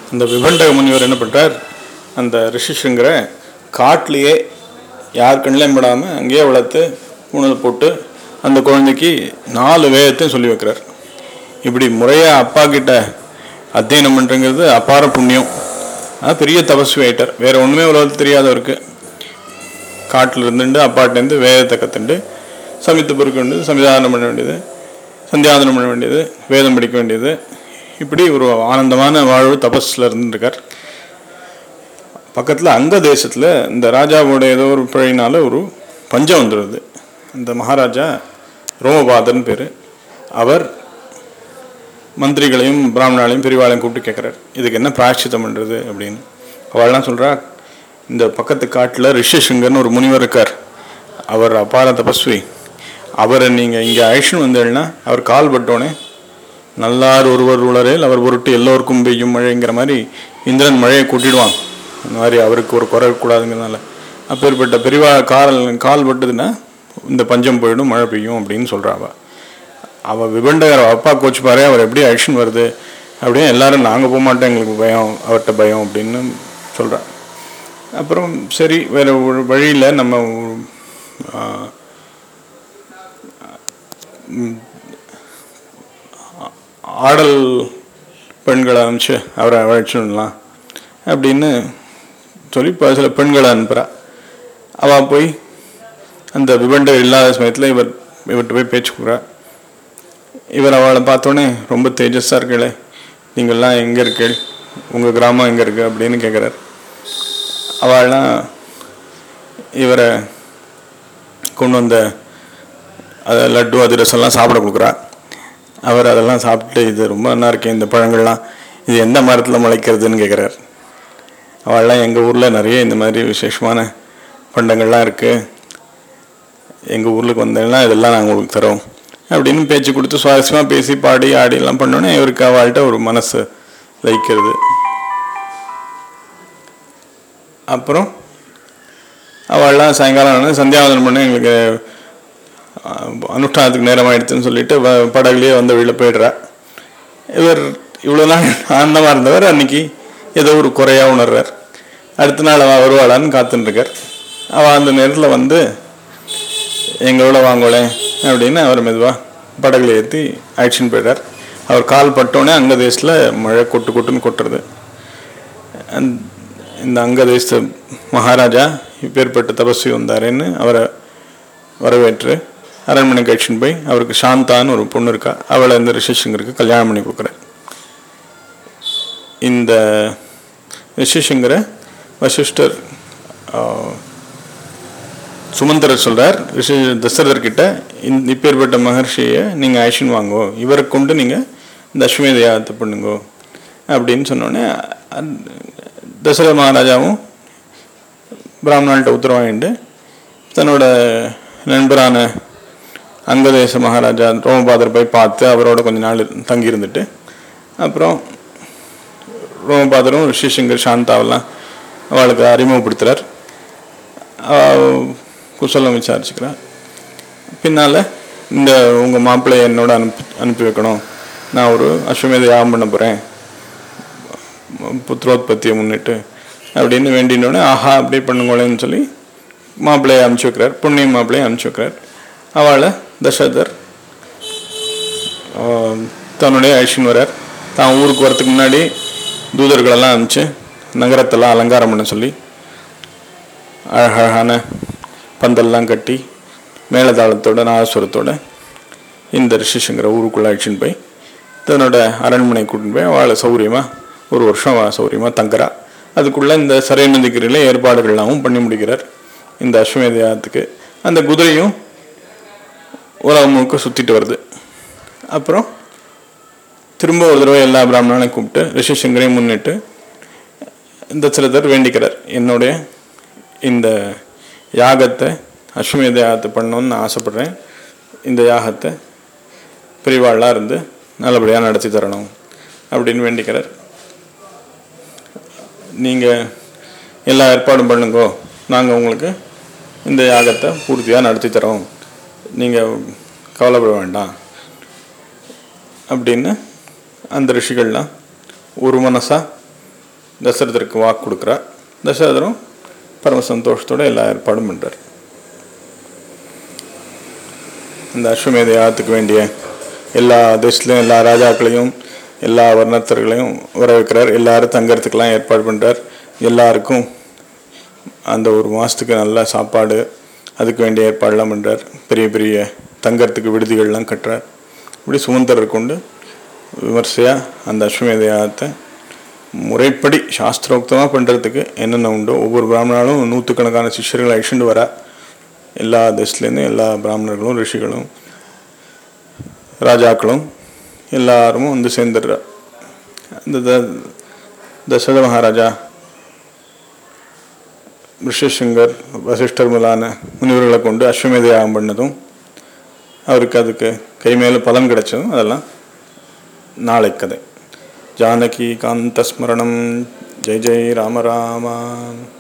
அந்த விபண்டக முனிவர் என்ன பண்ணுறார் அந்த ரிஷிஷுங்கிற காட்டிலேயே யார் கண்ணிலையும் படாமல் அங்கேயே வளர்த்து உணவு போட்டு அந்த குழந்தைக்கு நாலு வேதத்தையும் சொல்லி வைக்கிறார் இப்படி முறையாக அப்பா கிட்ட அத்தியனம் பண்ணுறங்கிறது அபார புண்ணியம் அது பெரிய தபஸ்வி ஆயிட்டார் வேற ஒன்றுமே உலகத்தில் தெரியாதவருக்கு காட்டில் இருந்துட்டு அப்பாட்டேருந்து வேதத்தை கற்றுண்டு சமைத்து பொறுக்க வேண்டியது சமிதானம் பண்ண வேண்டியது சந்தியாதனம் பண்ண வேண்டியது வேதம் படிக்க வேண்டியது இப்படி ஒரு ஆனந்தமான வாழ்வு தபஸில் இருந்துருக்கார் பக்கத்தில் அங்க தேசத்தில் இந்த ராஜாவோட ஏதோ ஒரு பிழையினால ஒரு பஞ்சம் வந்துடுது அந்த மகாராஜா ரோமபாதன் பேர் அவர் மந்திரிகளையும் பிராமணாலையும் பெரியவாளையும் கூப்பிட்டு கேட்குறாரு இதுக்கு என்ன பிராயச்சித்தம் பண்ணுறது அப்படின்னு அவள்லாம் சொல்கிறா இந்த பக்கத்து காட்டில் ரிஷிஷங்கர்னு ஒரு முனிவர் இருக்கார் அவர் அபார தபஸ்வி அவரை நீங்கள் இங்கே அழிச்சுன்னு வந்தீங்கன்னா அவர் கால் பட்டோடனே நல்லார் ஒருவர் உளரேல் அவர் பொருட்டு எல்லோருக்கும் பெய்யும் மழைங்கிற மாதிரி இந்திரன் மழையை கூட்டிடுவான் அந்த மாதிரி அவருக்கு ஒரு குறை கூடாதுங்கிறதுனால அப்பேற்பட்ட பெரியவா கால் கால் பட்டதுன்னா இந்த பஞ்சம் போயிடும் மழை பெய்யும் அப்படின்னு சொல்றா அவ அவள் விபண்டகர் அவ அப்பா கோச்சு பாரு அவர் எப்படி ஆக்ஷன் வருது அப்படின்னு எல்லாரும் நாங்கள் போக மாட்டோம் எங்களுக்கு பயம் அவர்கிட்ட பயம் அப்படின்னு சொல்கிறா அப்புறம் சரி வேறு ஒரு வழியில் நம்ம ஆ, ம், ஆடல் பெண்களை அனுப்பிச்சு அவரை அழைச்சிடலாம் அப்படின்னு சொல்லி இப்போ சில பெண்களை அனுப்புகிறா அவள் போய் அந்த விபண்டர் இல்லாத சமயத்தில் இவர் இவர்கிட்ட போய் பேச்சு கொடுக்குறா இவர் அவளை பார்த்தோன்னே ரொம்ப தேஜஸாக இருக்களே நீங்கள்லாம் எங்கே இருக்கீள் உங்கள் கிராமம் எங்கே இருக்கு அப்படின்னு கேட்குறார் அவள்லாம் இவரை கொண்டு வந்த அதை லட்டு அதிரசம்லாம் சாப்பிட கொடுக்குறா அவர் அதெல்லாம் சாப்பிட்டு இது ரொம்ப நல்லா இருக்கே இந்த பழங்கள்லாம் இது எந்த மரத்தில் முளைக்கிறதுன்னு கேட்குறார் அவள்லாம் எங்கள் ஊரில் நிறைய இந்த மாதிரி விசேஷமான பண்டங்கள்லாம் இருக்குது எங்கள் ஊருக்கு வந்தேன்னா இதெல்லாம் நாங்கள் உங்களுக்கு தரோம் அப்படின்னு பேச்சு கொடுத்து சுவாரஸ்யமாக பேசி பாடி ஆடி எல்லாம் பண்ணோன்னே இவருக்கு அவள்கிட்ட ஒரு மனசு லைக்கிறது அப்புறம் அவள்லாம் சாயங்காலம் ஆனோடனே சந்தியாவதனம் பண்ண எங்களுக்கு அஹ், அனுஷ்டானத்துக்கு நேரம் ஆயிடுச்சுன்னு சொல்லிட்டு வ- படகுலயே வந்த வழியில் போயிடுறா இவர் இவ்வளோ நாள் ஆனந்தமாக இருந்தவர் அன்னைக்கு ஏதோ ஒரு குறையாக உணர்றார் அடுத்த நாள் அவள் வருவாளான்னு காத்துன்னு இருக்கார் அவள் அந்த நேரத்தில் வந்து எங்களோட வாங்கோளேன் அப்படின்னு அவர் மெதுவாக படகுல ஏற்றி அழைச்சின்னு போயிட்டார் அவர் கால் பட்டோன்னே அங்க தேசத்தில் மழை கொட்டு கொட்டுன்னு கொட்டுறது அந்த- இந்த அங்க தேச மகாராஜா இப்பேற்பட்ட தபஸ்வி வந்தாருன்னு அவரை வரவேற்று அரண்மனைக்கு அழைச்சின்னு போய் அவருக்கு சாந்தான்னு ஒரு பொண்ணு இருக்கா அவளை இந்த ரிஷிசங்கருக்கு கல்யாணம் பண்ணி கொடுக்குறார் இந்த ரிஷிசங்கரை வசிஷ்டர் ஆஹ், சுமந்தரர் சொல்றார் ரிஷி தசரதர் கிட்ட இந்த இப்பேற்பட்ட மகர்ஷியை நீங்கள் ஆக்ஷன் வாங்கோ இவரை கொண்டு நீங்கள் இந்த அஸ்வமேத யாகத்தை பண்ணுங்கோ அப்படின்னு சொன்னோடனே அந்த தசரத மகாராஜாவும் பிராமணாள்கிட்ட உத்தரவாயிண்டு தன்னோட நண்பரான அங்கதேச மகாராஜா ரோமபாதர் போய் பார்த்து அவரோட கொஞ்ச நாள் தங்கி இருந்துட்டு அப்புறம் ரோமபாதரும் ரிஷிசங்கர் சாந்தாவெல்லாம் அவளுக்கு அறிமுகப்படுத்துகிறார் குசலம் விசாரிச்சுக்கிறா பின்னால் இந்த உங்கள் மாப்பிள்ளையை என்னோட அனுப்பி அனுப்பி வைக்கணும் நான் ஒரு அஸ்வமேத யாகம் பண்ண போகிறேன் புத்திரோத்பத்தியை முன்னிட்டு அப்படின்னு வேண்டினோடனே ஆஹா அப்படியே பண்ணுங்களேன்னு சொல்லி மாப்பிள்ளையை அனுப்பிச்சி வைக்கிறார் புண்ணிய மாப்பிள்ளையை அனுப்பிச்சி வைக்கிறார் அவளை தசரதர் ஆஹ், தன்னுடைய அழிச்சின்னு வரார் தான் ஊருக்கு வரத்துக்கு முன்னாடி தூதர்களெல்லாம் அனுப்பிச்சு நகரத்தெல்லாம் அலங்காரம் பண்ண சொல்லி அழகழகான பந்தல்லாம் கட்டி மேளதாளத்தோட நாதஸ்வரத்தோட இந்த ரிஷிஷங்கிற ஊருக்குள்ள அழிச்சின்னு போய் தன்னோட அரண்மனை கூட்டின்னு போய் அவளை சௌரியமாக ஒரு வருஷம் அவள் சௌரியமாக தங்குறா அதுக்குள்ளே இந்த சரைநதிக்கிரியில் ஏற்பாடுகள்லாமும் பண்ணி முடிக்கிறார் இந்த அஸ்வமேத யாகத்துக்கு அந்த குதிரையும் உலகம் முழுக்க சுற்றிட்டு வருது அப்புறம் திரும்ப ஒரு தடவை எல்லா பிராமணனையும் கூப்பிட்டு ரிஷிசங்கரையும் முன்னிட்டு இந்த சிலதர் வேண்டிக்கிறார் என்னுடைய இந்த யாகத்தை அஸ்வமேத யாகத்தை பண்ணணும்னு நான் ஆசைப்படுறேன் இந்த யாகத்தை பிரிவாளாக இருந்து நல்லபடியாக நடத்தி தரணும் அப்படின்னு வேண்டிக்கிறார் நீங்கள் எல்லா ஏற்பாடும் பண்ணுங்கோ நாங்கள் உங்களுக்கு இந்த யாகத்தை பூர்த்தியாக நடத்தி தரோம் நீங்கள் கவலைப்பட வேண்டாம் அப்படின்னு அந்த ரிஷிகள்லாம் ஒரு மனசாக தசரதருக்கு வாக்கு கொடுக்குறா தசரதரும் பரம சந்தோஷத்தோட எல்லா ஏற்பாடும் பண்ணுறார் இந்த அஸ்வமேத யாகத்துக்கு வேண்டிய எல்லா தேசத்துலையும் எல்லா ராஜாக்களையும் எல்லா வர்ணத்தர்களையும் வர வைக்கிறார் எல்லாரும் தங்கறதுக்கெல்லாம் ஏற்பாடு பண்ணுறார் எல்லாருக்கும் அந்த ஒரு மாதத்துக்கு நல்ல சாப்பாடு அதுக்கு வேண்டிய ஏற்பாடெல்லாம் பண்ணுறார் பெரிய பெரிய தங்கறதுக்கு விடுதிகள்லாம் கட்டுறார் இப்படி சுமந்தரர் கொண்டு விமர்சையாக அந்த அஸ்வமேத யாகத்தை முறைப்படி சாஸ்திரோக்தமாக பண்ணுறதுக்கு என்னென்ன உண்டோ ஒவ்வொரு பிராமணாலும் நூற்றுக்கணக்கான சிஷ்யர்களை அழிச்சுட்டு வரா எல்லா தேசத்துலேருந்து எல்லா பிராமணர்களும் ரிஷிகளும் ராஜாக்களும் எல்லாரும் வந்து சேர்ந்துடுறா அந்த த தசரத மகாராஜா ரிஷிசங்கர் வசிஷ்டர் முதலான முனிவர்களை கொண்டு அஸ்வமேத யாகம் பண்ணதும் அவருக்கு அதுக்கு கை மேலே பலன் கிடைச்சதும் அதெல்லாம் நாளை கதை ஜானகி காந்த ஸ்மரணம் ஜெய் ஜெய் ராம ராமா